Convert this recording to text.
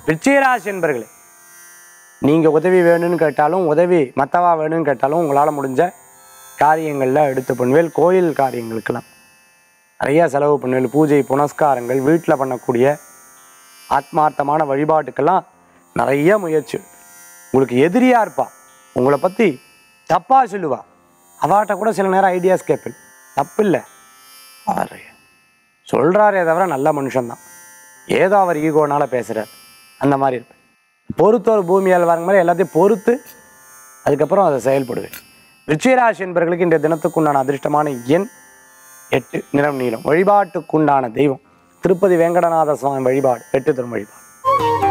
விருச்சிகராசி என்பர்களே நீங்கள் உதவி வேணும்னு கேட்டாலும் உதவி மற்றவா வேணும்னு கேட்டாலும் உங்களால் முடிஞ்ச காரியங்களில் எடுத்து பண்ணுவேல் கோயில் காரியங்களுக்கெல்லாம் நிறைய செலவு பண்ணுவேல் பூஜை புனஸ்காரங்கள் வீட்டில் பண்ணக்கூடிய ஆத்மார்த்தமான வழிபாட்டுக்கெல்லாம் நிறைய முயற்சி உங்களுக்கு எதிரியாக இருப்பா உங்களை பற்றி தப்பாக சொல்லுவா அவாட்ட கூட சில நேரம் ஐடியாஸ் கேட்பேன் தப்பு இல்லை அவர் சொல்கிறாரே தவிர நல்ல மனுஷன்தான் ஏதோ அவர் ஈகோனால பேசுகிறார் அந்த மாதிரி இருப்பேன் பொறுத்தோர் பூமியால் வர மாதிரி எல்லாத்தையும் பொறுத்து அதுக்கப்புறம் அதை செயல்படுவேன் விருச்சிகராசி என்பவர்களுக்கு இன்றைய தினத்துக்குண்டான அதிர்ஷ்டமான எண் எட்டு நிறம் நீளம் வழிபாட்டுக்குண்டான தெய்வம் திருப்பதி வேங்கடநாத சுவாமி வழிபாடு எட்டு தரும் வழிபாடு